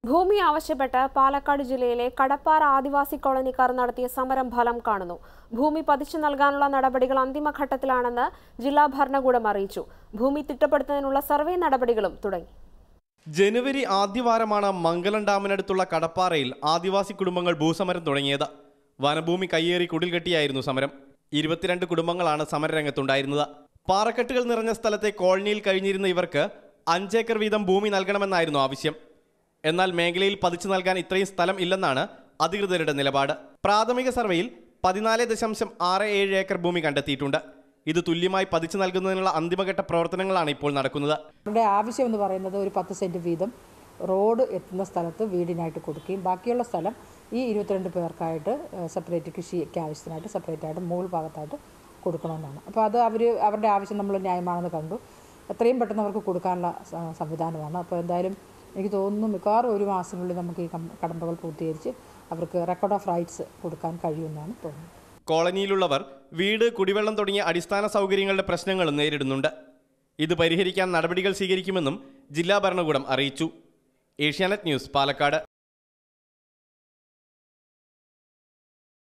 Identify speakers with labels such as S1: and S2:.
S1: ഭൂമി ആവശ്യപ്പെട്ട് പാലക്കാട് ജില്ലയിലെ കടപ്പാറ ആദിവാസി കോളനിക്കാർ നടത്തിയ സമരം ഫലം കാണുന്നു ഭൂമി പതിച്ചു നൽകാനുള്ള നടപടികൾ അന്തിമഘട്ടത്തിലാണെന്ന് ജില്ലാ ഭരണകൂടം അറിയിച്ചു ഭൂമി തിട്ടപ്പെടുത്തുന്നതിനുള്ള സർവേ നടപടികളും തുടങ്ങി
S2: ജനുവരി ആദ്യവാരമാണ് മംഗലം ഡാമിനടുത്തുള്ള കടപ്പാറയിൽ ആദിവാസി കുടുംബങ്ങൾ ഭൂസമരം തുടങ്ങിയത് വനഭൂമി കയ്യേറി കുടിൽകെട്ടിയായിരുന്നു സമരം ഇരുപത്തിരണ്ട് കുടുംബങ്ങളാണ് സമരരംഗത്തുണ്ടായിരുന്നത് പാറക്കെട്ടുകൾ നിറഞ്ഞ സ്ഥലത്തെ കോളനിയിൽ കഴിഞ്ഞിരുന്ന ഇവർക്ക് അഞ്ചേക്കർ വീതം ഭൂമി നൽകണമെന്നായിരുന്നു ആവശ്യം എന്നാൽ മേഖലയിൽ പതിച്ചു നൽകാൻ ഇത്രയും സ്ഥലം ഇല്ലെന്നാണ് അധികൃതരുടെ നിലപാട് പ്രാഥമിക സർവേയിൽ പതിനാല് ദശാംശം ആറ് ഏഴ് ഏക്കർ ഭൂമി കണ്ടെത്തിയിട്ടുണ്ട് ഇത് തുല്യമായി പതിച്ചു നൽകുന്നതിനുള്ള അന്തിമഘട്ട പ്രവർത്തനങ്ങളാണ് ഇപ്പോൾ നടക്കുന്നത്
S3: അവരുടെ ആവശ്യം എന്ന് പറയുന്നത് ഒരു പത്ത് സെൻറ്റ് വീതം റോഡ് എത്തുന്ന സ്ഥലത്ത് വീടിനായിട്ട് കൊടുക്കുകയും ബാക്കിയുള്ള സ്ഥലം ഈ ഇരുപത്തിരണ്ട് പേർക്കായിട്ട് സെപ്പറേറ്റ് കൃഷിക്ക് ആവശ്യത്തിനായിട്ട് സെപ്പറേറ്റ് ആയിട്ട് മുകൾ ഭാഗത്തായിട്ട് കൊടുക്കണമെന്നാണ് അപ്പോൾ അത് അവർ അവരുടെ ആവശ്യം നമ്മൾ ന്യായമാണെന്ന് കണ്ടു എത്രയും പെട്ടെന്ന് അവർക്ക് കൊടുക്കാനുള്ള സ- സംവിധാനമാണ് അപ്പോൾ എന്തായാലും എനിക്ക് തോന്നുന്നു മിക്കവാറും ഒരു മാസത്തിനുള്ളിൽ നമുക്ക് ഈ കം- കടമ്പകൾ പൂർത്തീകരിച്ച് അവർക്ക് റെക്കോർഡ് ഓഫ് റൈറ്റ്സ് കൊടുക്കാൻ കഴിയുമെന്നാണ് തോന്നുന്നത്
S2: കോളനിയിലുള്ളവർ വീട് കുടിവെള്ളം തുടങ്ങിയ അടിസ്ഥാന സൗകര്യങ്ങളുടെ പ്രശ്നങ്ങളും നേരിടുന്നുണ്ട് ഇത് പരിഹരിക്കാൻ നടപടികൾ സ്വീകരിക്കുമെന്നും ജില്ലാ ഭരണകൂടം അറിയിച്ചു ഏഷ്യാനെറ്റ് ന്യൂസ് പാലക്കാട്